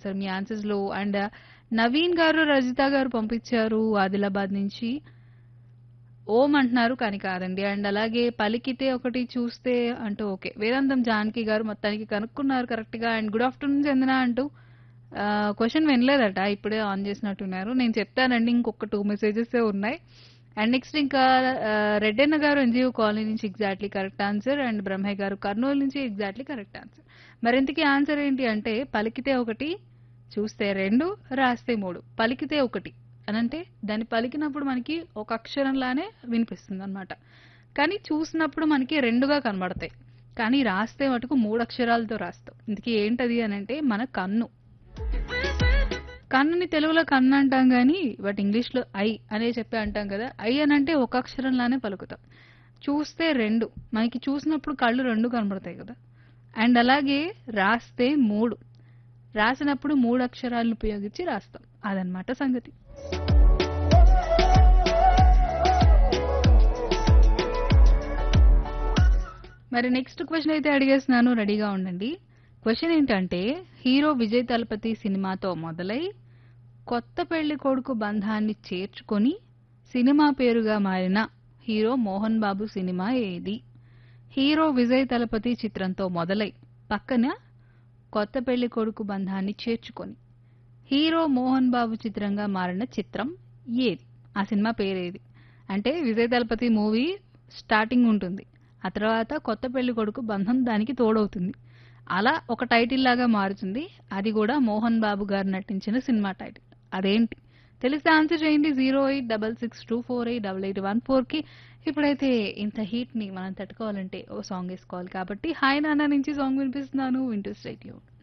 answer మీ answers లో and Naveen గారు రజిత గారు పంపించారు ఆదిలాబాద్ నుంచి ఓం అంటున్నారు కానీ కాదండి అండ్ అలాగే పలికితే ఒకటి చూస్తే అంటూ ఓకే వేదాంతం జానకి గారు మొత్తానికి కనుక్కున్నారు కరెక్ట్ గా అండ్ గుడ్ ఆఫ్టర్నూన్ చందన అంటూ క్వశ్చన్ వినలేదట ఇప్పుడే ఆన్ చేసినట్టున్నారు నేను చెప్తానండి ఇంకొక టూ మెసేజెస్ ఉన్నాయి అండ్ నెక్స్ట్ ఇంకా ఆ, రెడ్డన్న గారు ఎన్జిఓ కాలనీ నుంచి exactly correct answer and Brahmaiah గారు కర్నూలు నుంచి ఎగ్జాక్ట్లీ కరెక్ట్ ఆన్సర్ మరింతకి ఆన్సర్ ఏంటి అంటే పలికితే ఒకటి చూస్తే రెండు రాస్తే మూడు పలికితే ఒకటి అనంటే దాన్ని పలికినప్పుడు మనకి ఒక అక్షరంలానే వినిపిస్తుంది అనమాట కానీ చూసినప్పుడు మనకి రెండుగా కనబడతాయి కానీ రాస్తే మటుకు మూడు అక్షరాలతో రాస్తాం ఇందుకే ఏంటది అని అంటే మన కన్ను కన్నుని తెలుగులో కన్ను అంటాం కానీ బట్ ఇంగ్లీష్లో ఐ అనే చెప్పి అంటాం కదా ఐ అని అంటే ఒక అక్షరంలానే పలుకుతాం చూస్తే రెండు మనకి చూసినప్పుడు కళ్ళు రెండు కనబడతాయి కదా అండ్ అలాగే రాస్తే మూడు రాసినప్పుడు మూడు అక్షరాలను ఉపయోగించి రాస్తాం అదనమాట సంగతి మరి నెక్స్ట్ క్వశ్చన్ అయితే అడిగేస్తున్నాను రెడీగా ఉండండి క్వశ్చన్ ఏంటంటే హీరో విజయ్ తలపతి సినిమాతో మొదలై కొత్త పెళ్లి కొడుకు బంధాన్ని చేర్చుకొని సినిమా పేరుగా మారిన హీరో మోహన్ బాబు సినిమా ఏది హీరో విజయ్ తలపతి చిత్రంతో మొదలై పక్కన కొత్త పెళ్లి కొడుకు బంధాన్ని చేర్చుకొని హీరో మోహన్ బాబు చిత్రంగా మారిన చిత్రం ఏది ఆ సినిమా పేరేది అంటే విజయ్ దళపతి మూవీ స్టార్టింగ్ ఉంటుంది ఆ తర్వాత కొత్త పెళ్లి కొడుకు బంధం దానికి తోడవుతుంది అలా ఒక టైటిల్ లాగా మారుతుంది అది కూడా మోహన్ బాబు గారు నటించిన సినిమా టైటిల్ అదేంటి తెలిస్తే ఆన్సర్ చేయండి zero eight double six two four eight double eight one four కి ఇప్పుడైతే ఇంత హీట్ ని మనం తట్టుకోవాలంటే ఓ సాంగ్ వేసుకోవాలి కాబట్టి హాయ్ నాన్న నుంచి సాంగ్ వినిపిస్తున్నాను వింటూ స్టేట్